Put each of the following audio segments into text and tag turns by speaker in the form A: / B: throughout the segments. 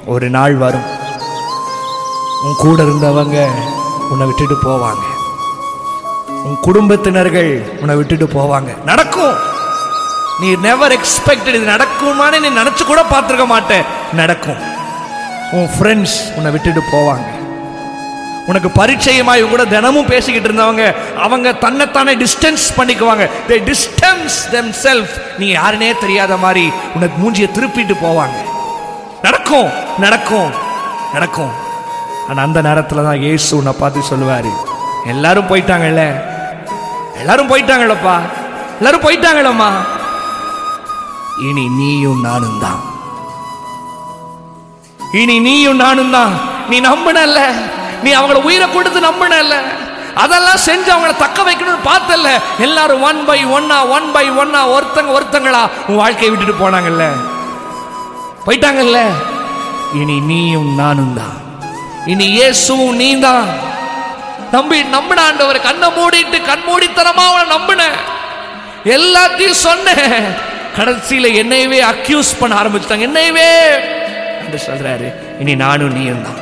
A: ஒரு நாள் வரும் உன் கூட இருந்தவங்க உன்னை விட்டுட்டு போவாங்க உன் குடும்பத்தினர்கள் உன்னை விட்டுட்டு போவாங்க நடக்கும் நீ நெவர் எக்ஸ்பெக்டட் இது நடக்குமான்னு நீ நினைச்சு கூட பார்த்துருக்க மாட்டேன் நடக்கும் உன் ஃப்ரெண்ட்ஸ் உன்னை விட்டுட்டு போவாங்க உனக்கு பரிச்சயமாய் கூட தினமும் பேசிக்கிட்டு இருந்தவங்க அவங்க தன்னைத்தானே டிஸ்டன்ஸ் பண்ணிக்குவாங்க தே டிஸ்டன்ஸ் தெம் செல்ஃப் நீ யாருனே தெரியாத மாதிரி உனக்கு மூஞ்சியை திருப்பிட்டு போவாங்க நடக்கும் நடக்கும் நடக்கும் ஆனா அந்த நேரத்துல தான் இயேசு உன்னை பார்த்து சொல்லுவாரு எல்லாரும் போயிட்டாங்கல்ல எல்லாரும் போயிட்டாங்களப்பா எல்லாரும் போயிட்டாங்களம்மா இனி நீயும் நானும் தான் இனி நீயும் நானும் தான் நீ நம்பினல்ல நீ அவங்கள உயிரை கொடுத்து நம்பினல்ல அதெல்லாம் செஞ்சு அவங்கள தக்க வைக்கணும்னு பார்த்தல்ல எல்லாரும் ஒன் பை ஒன்னா ஒன் பை ஒன்னா ஒருத்தங்க ஒருத்தங்களா உன் வாழ்க்கையை விட்டுட்டு போனாங்கல்ல போயிட்டாங்கல்ல இனி நீயும் நானும் தான் இனி இயேசுவும் நீ தான் நம்பி நம்பின ஆண்டவர் கண்ணை மூடிட்டு கண்மூடித்தனமா அவனை நம்பின எல்லாத்தையும் சொன்னேன் கடைசியில என்னையவே அக்யூஸ் பண்ண ஆரம்பிச்சிட்டாங்க என்னையவே என்று சொல்றாரு இனி நானும் நீயும் தான்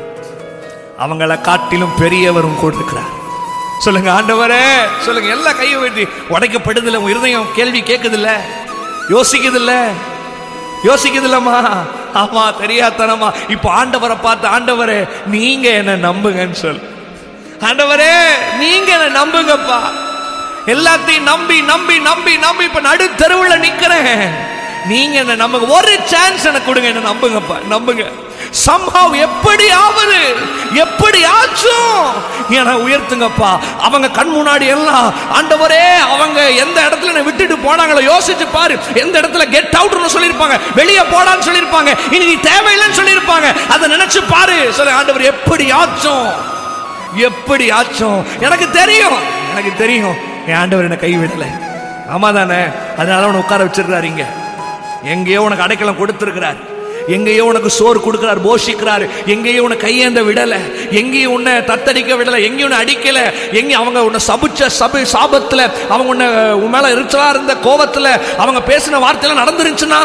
A: அவங்கள காட்டிலும் பெரியவரும் கூட இருக்கிறார் சொல்லுங்க ஆண்டவரே சொல்லுங்க எல்லா கையை வைத்து உடைக்கப்படுதில்ல உன் இருதயம் கேள்வி கேட்குதில்ல யோசிக்குதில்ல யோசிக்குதில்லம்மா ஆமா தெரியாதனமா இப்போ ஆண்டவரை பார்த்து ஆண்டவரே நீங்க என்ன நம்புங்கன்னு சொல் ஆண்டவரே நீங்க என்ன நம்புங்கப்பா எல்லாத்தையும் நம்பி நம்பி நம்பி நம்பி இப்ப நடு தெருவுல நிக்கிறேன் நீங்க என்ன நம்புங்க ஒரு சான்ஸ் எனக்கு கொடுங்க என்ன நம்புங்கப்பா நம்புங்க சம்ஹவ் எப்படியாவது எப்படி ஆச்சும் என உயர்த்துங்கப்பா அவங்க கண் முன்னாடி எல்லாம் ஆண்டவரே அவங்க எந்த இடத்துல என்னை விட்டுட்டு போனாங்களோ யோசிச்சு பாரு எந்த இடத்துல கெட் அவுட்னு சொல்லியிருப்பாங்க வெளியே போடான்னு சொல்லியிருப்பாங்க இனி நீ தேவையில்லைன்னு சொல்லியிருப்பாங்க அதை நினைச்சு பாரு சொல்ல ஆண்டவர் எப்படி ஆச்சும் எப்படி ஆச்சும் எனக்கு தெரியும் எனக்கு தெரியும் என் ஆண்டவர் என்னை கைவிடலை ஆமா தானே அதனால உன்னை உட்கார வச்சிருக்கிறாரு இங்க எங்கேயோ உனக்கு அடைக்கலம் கொடுத்திருக்கிறார் எங்கேயோ உனக்கு சோறு கொடுக்கிறார் போஷிக்கிறார் எங்கேயோ உன்னை கையேந்த விடல எங்கேயும் உன்னை தத்தடிக்க விடல எங்கேயும் உன்னை அடிக்கல எங்கேயும் அவங்க உன்னை சபிச்ச சபை சாபத்துல அவங்க உன்னை உன் மேல எரிச்சலா இருந்த கோபத்துல அவங்க பேசின வார்த்தையெல்லாம் நடந்துருந்துச்சுன்னா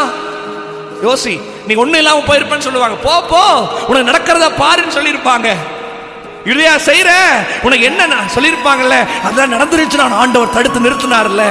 A: யோசி நீ ஒண்ணும் இல்லாம போயிருப்பேன்னு சொல்லுவாங்க போ போ உனக்கு நடக்கிறத பாருன்னு சொல்லியிருப்பாங்க இல்லையா செய்யற உனக்கு என்ன நான் சொல்லியிருப்பாங்கல்ல அதெல்லாம் நடந்துருச்சு நான் ஆண்டவர் தடுத்து நிறுத்தினார்ல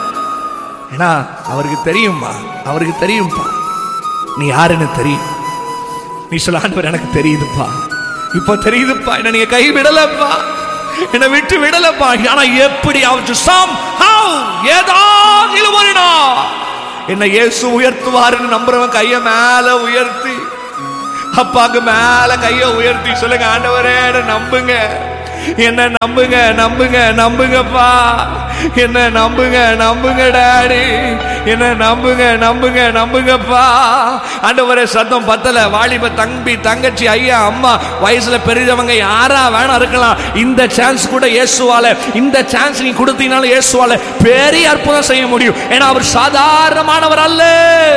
A: ஏன்னா அவருக்கு தெரியுமா அவருக்கு தெரியும்பா நீ யாருன்னு தெரியும் நீ சொல்ல ஆண்டவர் எனக்கு தெரியுதுப்பா இப்போ தெரியுதுப்பா என்ன நீங்க கை விடலப்பா என்னை விட்டு விடலப்பா ஆனா எப்படி ஆச்சு சம் ஹவ் ஏதாகிலும் ஒரு நாள் என்ன இயேசு உயர்த்துவாருன்னு நம்புறவன் கையை மேல உயர்த்தி அப்பாக்கு மேல கையை உயர்த்தி சொல்லுங்க ஆண்டவரே என்னை நம்புங்க என்ன நம்புங்க நம்புங்க நம்புங்கப்பா என்ன நம்புங்க நம்புங்க டாடி என்ன நம்புங்க நம்புங்க நம்புங்கப்பா ஆண்டவரே சத்தம் பத்தல வாலிப தம்பி தங்கச்சி ஐயா அம்மா வயசுல பெரியவங்க யாரா வேணா இருக்கலாம் இந்த சான்ஸ் கூட இயேசுவால இந்த சான்ஸ் நீ கொடுத்தீங்கனாலும் இயேசுவால பெரிய அற்புதம் செய்ய முடியும் ஏன்னா அவர் சாதாரணமானவர் அல்ல